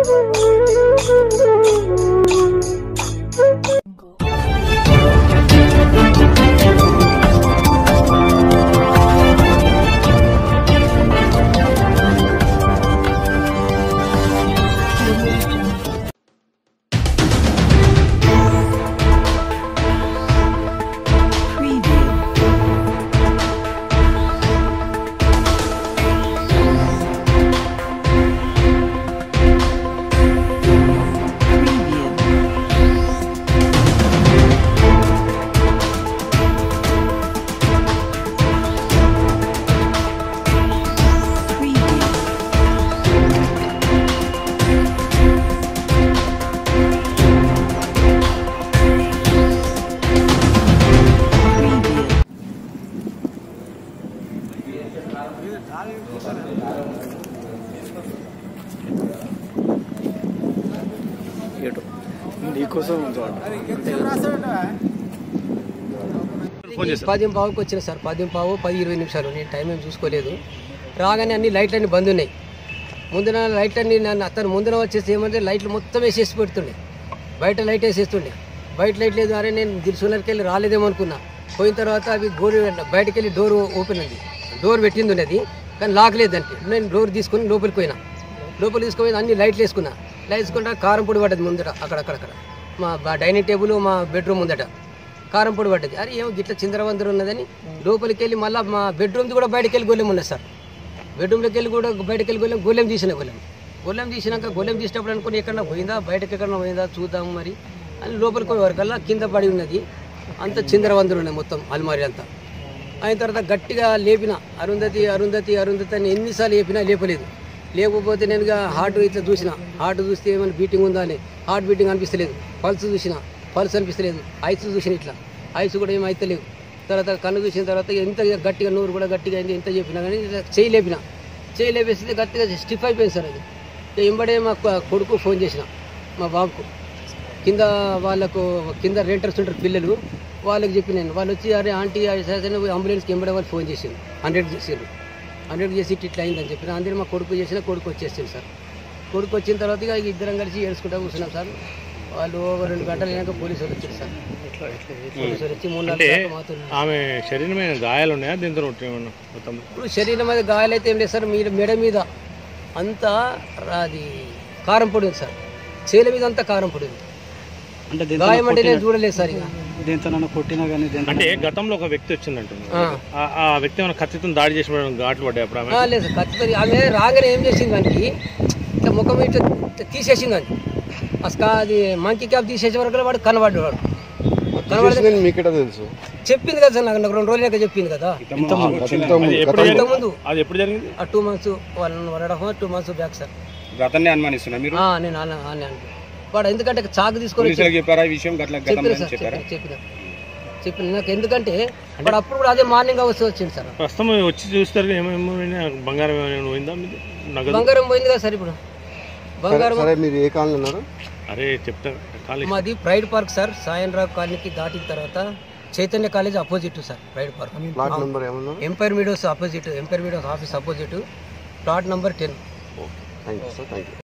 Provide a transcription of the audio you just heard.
నీకోసం ఈ పది పావుకి వచ్చిన సార్ పది పావు పది ఇరవై నిమిషాలు నేను టైం ఏం చూసుకోలేదు రాగానే అన్ని లైట్లన్నీ బంద్ ఉన్నాయి ముందున లైట్లన్నీ నన్ను అతను ముందున వచ్చేసి ఏమంటే లైట్లు మొత్తం వేసేసి పెడుతుండే బయట లైట్ వేసేస్తుండే బయట లైట్ లేదు అరే నేను దిల్సులకి వెళ్ళి రాలేదేమో అనుకున్నా పోయిన తర్వాత అవి గోడ బయటకు వెళ్ళి డోర్ ఓపెన్ ఉంది డోర్ పెట్టింది ఉన్నది కానీ లాక్ లేదు దానికి నేను డోర్ తీసుకొని లోపలికి పోయినా లోపలికి తీసుకుపోయి అన్ని లైట్లు వేసుకున్నా లైట్ వేసుకుంటా కారం పొడి పడ్డది ముందట అక్కడక్కడక్కడ మా బా- డైనింగ్ టేబుల్ మా బెడ్రూమ్ ముందట కారం పొడి పడ్డది అరే ఏమో గిట్ల చిందరవందరు ఉన్నదని లోపలికి వెళ్ళి మళ్ళీ మా బెడ్రూమ్ది కూడా బయటకు వెళ్ళి గొల్లెం ఉన్నది సార్ బెడ్రూమ్లోకి వెళ్ళి కూడా బయటకు వెళ్ళి గొల్లెం గొల్లెం తీసిన గొల్లెం గొల్లెం తీసినాక గొల్లెం తీసినప్పుడు అనుకుని ఎక్కడన్నా పోయిందా బయటకు ఎక్కడన్నా పోయిందా చూద్దాం మరి అని లోపలికి పోయే వరకల్లా కింద పడి ఉన్నది అంత చిందరవందరు ఉన్నాయి మొత్తం అల్మారి అంతా అయిన తర్వాత గట్టిగా లేపిన అరుంధతి అరుంధతి అరుంధతి అని ఎన్నిసార్లు లేపినా లేపలేదు లేకపోతే నేను ఇక హార్ట్ ఇట్లా చూసిన హార్ట్ చూస్తే ఏమైనా బీటింగ్ ఉందా అని హార్ట్ బీటింగ్ అనిపిస్తలేదు పల్స్ చూసిన పల్స్ అనిపిస్తలేదు ఐస్ చూసిన ఇట్లా ఐస్ కూడా ఏం అయితలేవు తర్వాత కన్ను చూసిన తర్వాత ఎంత గట్టిగా నోరు కూడా గట్టిగా అయింది ఎంత చెప్పినా కానీ ఇట్లా చేయి లేపిన చేయి లేపేస్తే గట్టిగా స్టిఫ్ అయిపోయింది సార్ అది ఇక ఎంబడే మా కొ- కొడుకు ఫోన్ చేసిన మా బాబుకు కింద వాళ్ళకు కింద రెంటర్స్ ఉంటారు పిల్లలు వాళ్ళకి చెప్పి నేను వాళ్ళు వచ్చి అరే ఆంటీ అంబులెన్స్కి ఎంబడే వాళ్ళు ఫోన్ చేసిండు హండ్రెడ్ చేసారు హండ్రెడ్ చేసి ఇట్లా ఇట్లా అయిందని చెప్పిన అందరూ మా కొడుకు చేసిన కొడుకు వచ్చేసింది సార్ కొడుకు వచ్చిన తర్వాత ఇక ఇద్దరం కలిసి ఏడుచుకుంటా కూర్చున్నాం సార్ వాళ్ళు ఒక రెండు గంటలు అయినాక పోలీసు వాళ్ళు వచ్చారు సార్ పోలీసు వాళ్ళు వచ్చి మూడు నాలుగు గంటలు మాతో ఉన్నారు. ఆమె శరీరమైన గాయాలు ఉన్నాయా దీంతో ఏమన్నా మొత్తం ఇప్పుడు శరీరం మీద గాయాలైతే ఏం లేదు సార్ మీరు మెడ మీద అంతా అది కారం పొడి ఉంది సార్ చేల మీద అంతా కారం పొడి ఉంది అంటే గాయం అంటే నేను చూడలేదు సార్ ఇక దీంతో నన్ను కొట్టినా కానీ దీంతో అంటే గతంలో ఒక వ్యక్తి వచ్చిందంటున్నారు ఆ. ఆ- ఆ వ్యక్తి ఏమైనా కత్తితో దాడి చేసి మేడం ఘాట్లు పడ్డాయి అప్పుడు ఆమె ఆ, లేదు సార్ ఖచ్చితంగా ఆమె రాగానే ఏం చేసింది దానికి ఇట్లా ముఖం ఇట్లా ఇట్లా తీసేసింది దాన్ని అసలు అది మంకీ క్యాప్ తీసేసే వరకు వాడు కనబడ్డాడు వాడు కనబడి మీకెట తెలుసు చెప్పింది కదా సార్ నాకు నాకు రెండు రోజులకి చెప్పింది కదా అది ఎప్పుడు జరిగింది ముందు అది ఎప్పుడు జరిగింది ఆ two months one one and half two months back sir అతన్ని అనుమానిస్తున్నా మీరు ఆ, నేను అన్న అన్న అన్న. వాడు ఎందుకంటే చాకు తీసుకొని పోలీసులకు చెప్పారా ఈ విషయం గట్ల చెప్పిన గతంలో సార్ చెప్పారా చెప్పిన చెప్పిన చెప్పిన నాకు ఎందుకంటే వాడు అప్పుడు కూడా అదే మార్నింగ్ అవర్స్ వచ్చింది సార్ ప్రస్తుతం వచ్చి చూస్తారు ఏమేమో బంగారం ఏమైనా పోయిందా మీది నగదు బంగారం పోయింది కదా సార్ ఇప్పుడు బంగారం సరే మీరు ఏ కాలనీ ఉన్నారు అరే చెప్తా ఖాళీ మాది ప్రైడ్ పార్క్ సార్ సాయన్రావు కాలనీకి దాటిన తర్వాత Chaitanya college opposite sir Pride Park plot number ఏమన్నారు Empire Medios opposite Empire Medios office opposite plot number ten thank you sir thank you